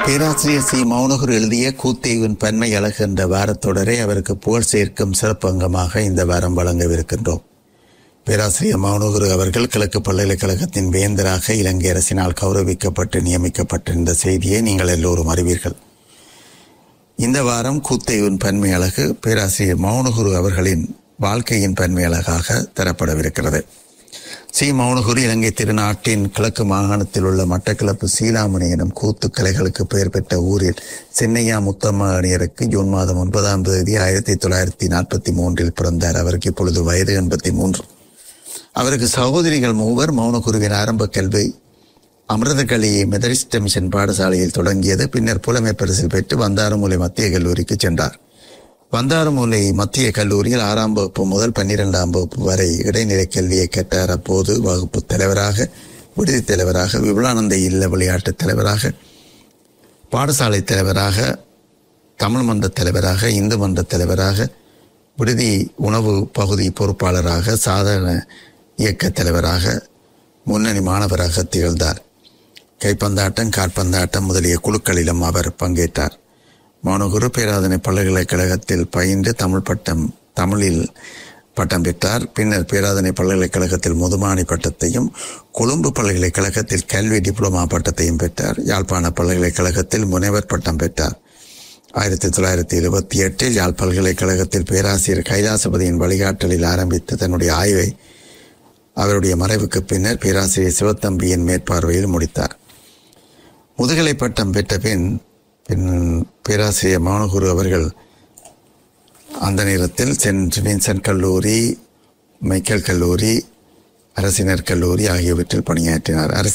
பேராசிரியர் சி மௌனகுரு எழுதிய கூத்தேவின் பன்மை அழகு என்ற வாரத்தொடரை அவருக்கு புகழ் சேர்க்கும் சிறப்பங்கமாக இந்த வாரம் வழங்கவிருக்கின்றோம் பேராசிரியர் மௌனகுரு அவர்கள் கிழக்கு பல்கலைக்கழகத்தின் வேந்தராக இலங்கை அரசினால் கௌரவிக்கப்பட்டு நியமிக்கப்பட்டிருந்த செய்தியை நீங்கள் எல்லோரும் அறிவீர்கள் இந்த வாரம் கூத்தேவின் பன்மை அழகு பேராசிரியர் மௌனகுரு அவர்களின் வாழ்க்கையின் பன்மை அழகாக தரப்படவிருக்கிறது சி மௌனகுரு இலங்கை திருநாட்டின் கிழக்கு மாகாணத்தில் உள்ள மட்டக்களப்பு சீலாமணி எனும் கூத்து கலைகளுக்கு பெயர் பெற்ற ஊரில் சென்னையா முத்தம்மா அணியருக்கு ஜூன் மாதம் ஒன்பதாம் தேதி ஆயிரத்தி தொள்ளாயிரத்தி நாற்பத்தி மூன்றில் பிறந்தார் அவருக்கு இப்பொழுது வயது எண்பத்தி மூன்று அவருக்கு சகோதரிகள் மூவர் மௌனகுருவின் ஆரம்ப கல்வி அமிர்தகளி மெதரிஸ்ட் மிஷன் பாடசாலையில் தொடங்கியது பின்னர் புலமை பரிசில் பெற்று வந்தாரமூலை மத்திய கல்லூரிக்கு சென்றார் வந்தாரமூலை மத்திய கல்லூரியில் ஆறாம் வகுப்பு முதல் பன்னிரெண்டாம் வகுப்பு வரை இடைநிலை கல்வியை கற்றார் அப்போது வகுப்பு தலைவராக விடுதி தலைவராக விபுலானந்த இல்ல விளையாட்டு தலைவராக பாடசாலை தலைவராக தமிழ் மன்ற தலைவராக இந்து மன்ற தலைவராக விடுதி உணவு பகுதி பொறுப்பாளராக சாதாரண இயக்க தலைவராக முன்னணி மாணவராக திகழ்ந்தார் கைப்பந்தாட்டம் காற்பந்தாட்டம் முதலிய குழுக்களிலும் அவர் பங்கேற்றார் மௌனகுரு பேராதனை பல்கலைக்கழகத்தில் பயின்று தமிழ் பட்டம் தமிழில் பட்டம் பெற்றார் பின்னர் பேராதனை பல்கலைக்கழகத்தில் முதுமானி பட்டத்தையும் கொழும்பு பல்கலைக்கழகத்தில் கல்வி டிப்ளமா பட்டத்தையும் பெற்றார் யாழ்ப்பாண பல்கலைக்கழகத்தில் முனைவர் பட்டம் பெற்றார் ஆயிரத்தி தொள்ளாயிரத்தி இருபத்தி எட்டில் யாழ் பல்கலைக்கழகத்தில் பேராசிரியர் கைலாசபதியின் வழிகாட்டலில் ஆரம்பித்து தன்னுடைய ஆய்வை அவருடைய மறைவுக்கு பின்னர் பேராசிரியர் சிவத்தம்பியின் மேற்பார்வையில் முடித்தார் முதுகலை பட்டம் பெற்ற பின் பின் பேராசிரியர் மௌனகுரு அவர்கள் அந்த நேரத்தில் சென்ட் வின்சென்ட் கல்லூரி மைக்கேல் கல்லூரி அரசினர் கல்லூரி ஆகியவற்றில் பணியாற்றினார் அரசு